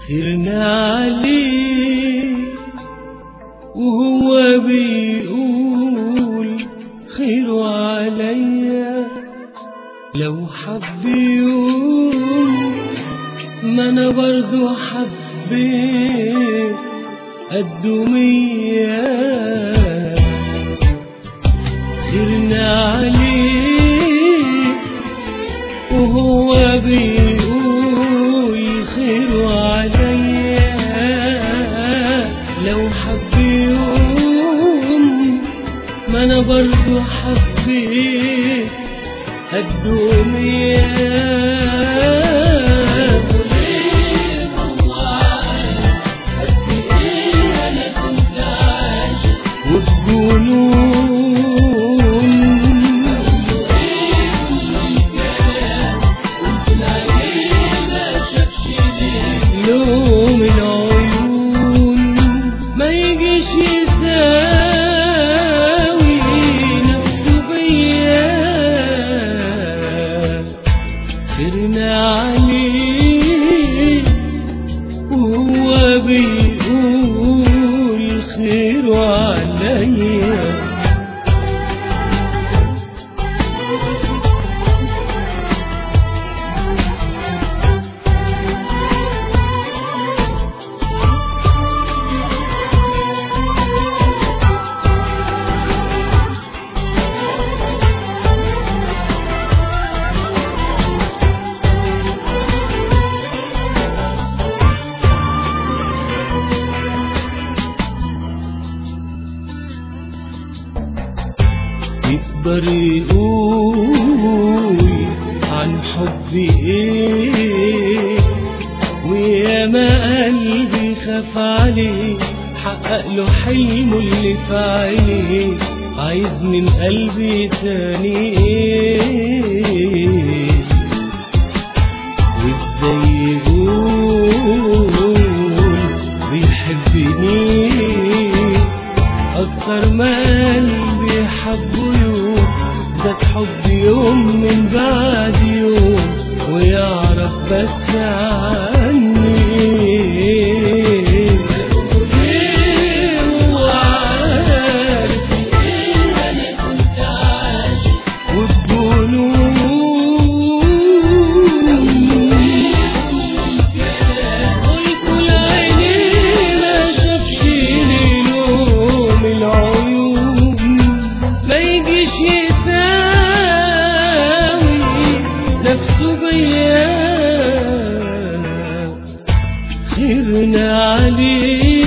خيرنا عليه وهو بيقول خيره عليا لو حب يوم ما انا برضو حبيت قده مية خيرنا عليه وهو بيقول خيره عليا لو حب يوم ما انا برضو حبيت قده مية لوم العيون ما يجيش يساوي نفسه بيا خيرنا عليه وهو بيقول خيره عليا يقدر يقول عن حبي ايه ويا ما قلبي خاف عليه حقق له حلمه اللي في عينيه عايز من قلبي تاني ايه وازاي يقول بيحبني أكتر ما قلبي حبه يوم زاد حب يوم من بعد يوم ويعرف بس عني هو عارف والجنون قلت لعيني ما شافش ليلوم العيون ما يجيش يساوي نفسه بيا خيرنا عليه